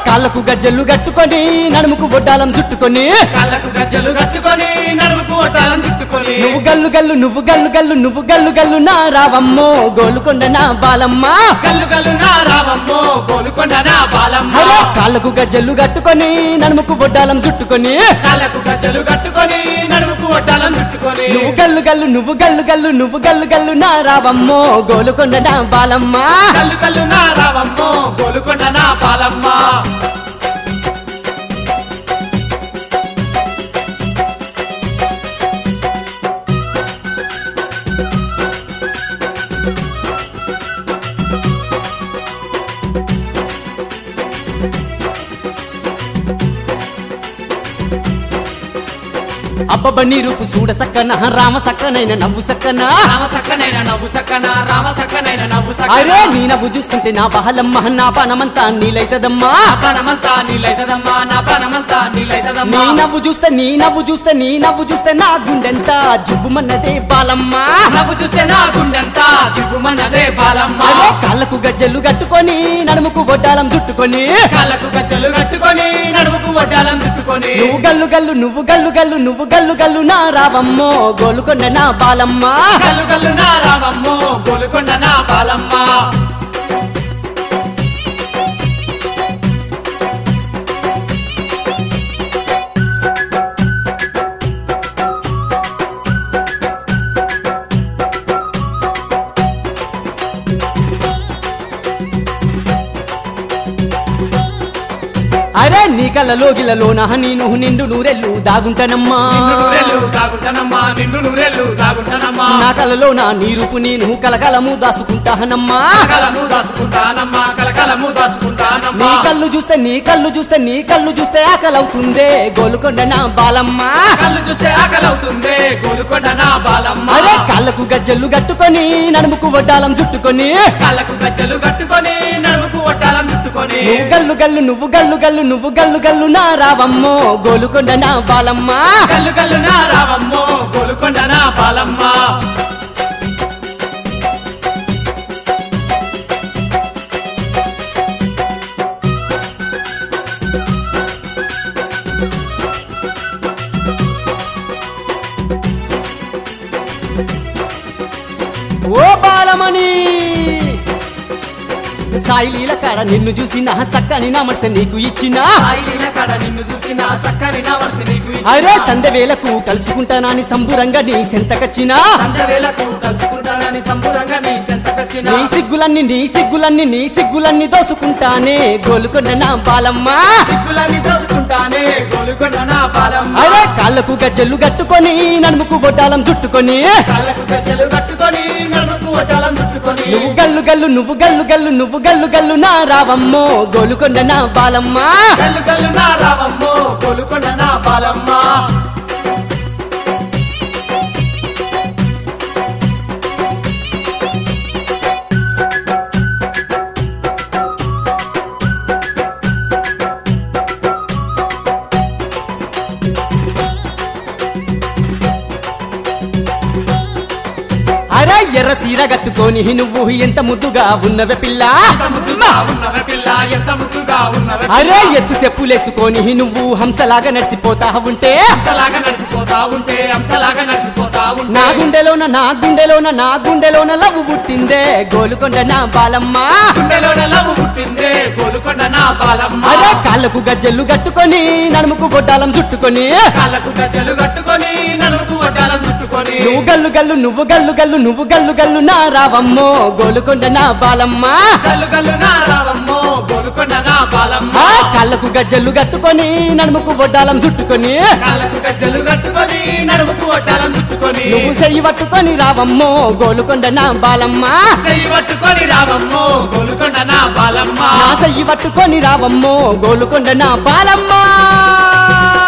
కాళ్ళకు గజ్జలు కట్టుకొని నడుముకు బొడ్డాలం చుట్టుకొని కాళ్ళకు గజ్జలు కట్టుకొని నడుముకు ఒట్టాలం చుట్టుకొని నువ్వు గల్లు గల్లు నువ్వు గల్లు గల్లు నువ్వు గల్లు గల్లు నా రావమ్మో గోలుకొండ నా బాలమ్మ కల్లు కల్లు నా రావమ్మో గోలుకొండ నా బాలమ్మ హలో కాళ్ళకు గజ్జలు కట్టుకొని నడుముకు బొడ్డాలం చుట్టుకొని కాళ్ళకు గజ్జలు కట్టుకొని నడుముకు ఒట్టాలం చుట్టుకొని నువ్వు గల్లు గల్లు నువ్వు గల్లు గల్లు నువ్వు గల్లు గల్లు నా రావమ్మో గోలుకొండ నా బాలమ్మ కల్లు కల్లు నా రావమ్మో గోలుకొండ నా బాలమ్మ అబ్బబ్బ నీ రూపు చూడ సక్కన రామ సక్కనైన నవ్వు సక్కన రామ సక్కనైన నవ్వు సక్కన రామ సక్కనైన నవ్వు అరే సక్కన నీ నవ్వు చూస్తుంటే నా బహలమ్మ నా పానమంతా నీలైతదమ్మా నా ప్రాణమంతా నీలైతదమ్మా నా ప్రాణమంతా నీ నీలైతదమ్మా నవ్వు చూస్తే నీ నవ్వు చూస్తే నీ నవ్వు చూస్తే నా గుండెంత జుబ్బుమన్నదే బాలమ్మ నవ్వు చూస్తే నా గుండెంతా చిగుమన్నదే బాలమ్మ అరే కాళ్ళకు గజ్జలు కట్టుకొని నడుముకు వడ్డాలం చుట్టుకొని కాళ్ళకు గజ్జలు కట్టుకొని నడుముకు వడ్డాలం చుట్టుకొని నువ్వు గల్లు గల్లు నువ్వు గల్లు గల్లు నువ్వు గల్లు గల్లు నా రావమ్మో గోలుకొండ నా బాలమ్మ కల్లు కల్లు నా రావమ్మో గోలుకొండ నా బాలమ్మ అరే నీ కళ్ళలో గిల్లలో నా నేను నిండు నూరెళ్ళు దాగుంటానమ్మా నిన్ను నూరెళ్ళు దాగుంటానమ్మా నిన్ను నూరెళ్ళు దాగుంటానమ్మా నా కళ్ళలో నా నీరుపు నేను కలకలము దాసుకుంటానమ్మా కలకలము దాసుకుంటానమ్మా కలకలము నీ దాసుకుంటానమ్మా కళ్ళు చూస్తే నీ కళ్ళు చూస్తే నీ కళ్ళు చూస్తే ఆకలవుతుందే గోలుకొండ నా బాలమ్మ కళ్ళు చూస్తే ఆకలవుతుంది గోలుకొండ నా బాలమ్మ అరే కాళ్ళకు గజ్జలు కట్టుకొని నడుముకు వడ్డాలం చుట్టుకొని కాళ్ళకు గజ్జలు కట్టుకొని నడుముకు ఒట్టాలం చుట్టుకొని నువ్వు గల్లు గల్లు నువ్వు గల్లు గల్లు నువ్వు గల్లు గల్లు నా రావమ్మో గోలుకొండ నా బాలమ్మ కల్లు కల్లు నా రావమ్మో గోలుకొండ నా బాలమ్మ ఓ బాలమణి సాయిలీల కాడ నిన్ను చూసి నా సక్కని నా మనసు నీకు ఇచ్చిన సాయిలీల కడ నిన్ను చూసి నా సక్కని నా మనసు నీకు ఇచ్చిన. అరే సందవేలకు కలుసుకుంటానని సంబురంగా నీ సెంతకచ్చిన సంధ్యవేళకు కలుసుకుంటానని సంబురంగా నీ చెంతకొచ్చిన నీ సిగ్గులన్నీ నీ సిగ్గులన్నీ నీ సిగ్గులన్నీ దోసుకుంటానే గోలుకొండ నా బాలమ్మ సిగ్గులన్నీ దోసుకుంటానే గోలుకొండ నా బాలమ్మ అరే కాళ్ళకు గజ్జలు కట్టుకొని నడుముకు వడ్డాలం చుట్టుకొని కాళ్ళకు గజ్జలు కట్టుకొని నడుముకు ఒట్టాలం చుట్టుకొని నువ్వు గల్లు గల్లు నువ్వు గల్లు గల్లు నువ్వు గల్లు గల్లు నా రావమ్మో గోలుకొండ నా బాలమ్మ కల్లు కల్లు నా రావమ్మో గోలుకొండ నా బాలమ్మ అరే ఎర్ర సీర కట్టుకొని నువ్వు ఎంత ముద్దుగా ఉన్నవే పిల్ల ఎంత ముద్దుగా ఉన్నవే పిల్ల ఎంత ముద్దుగా ఉన్నవే అరే ఎత్తు చెప్పులేసుకొని నువ్వు హంసలాగా నడిచిపోతా ఉంటే అంతలాగా నడిచిపోతా ఉంటే అంతలాగా నడిచిపోతా ఉంటే నా గుండెలోన నా గుండెలోన నా గుండెలోన లవ్వు పుట్టిందే గోలుకొండ నా బాలమ్మ గుండెలోన లవ్వు పుట్టిందే గోలుకొండ నా బాలమ్మ అరే కాళ్ళకు గజ్జలు కట్టుకొని నడుముకు బొడ్డాలం చుట్టుకొని కాళ్ళకు గజ్జలు కట్టుకొని నడుముకు వడ్డాలం చుట్టుకొని నువ్వు గల్లు గల్లు నువ్వు గల్లు గల్లు నువ్వు గల్లు గల్లు నా రావమ్మో గోలుకొండ నా బాలమ్మ కల్లు కల్లు నా రావమ్మో గోలుకొండ నా బాలమ్మ ఆ కాళ్ళకు గజ్జలు కట్టుకొని నడుముకు వడ్డాలం చుట్టుకొని కాళ్ళకు గజ్జలు కట్టుకొని నడుముకు వడ్డాలం చుట్టుకొని నువ్వు చెయ్యి పట్టుకొని రావమ్మో గోలుకొండ నా బాలమ్మ చెయ్యి పట్టుకొని రావమ్మో గోలుకొండ నా బాలమ్మ నా చెయ్యి పట్టుకొని రావమ్మో గోలుకొండ నా బాలమ్మ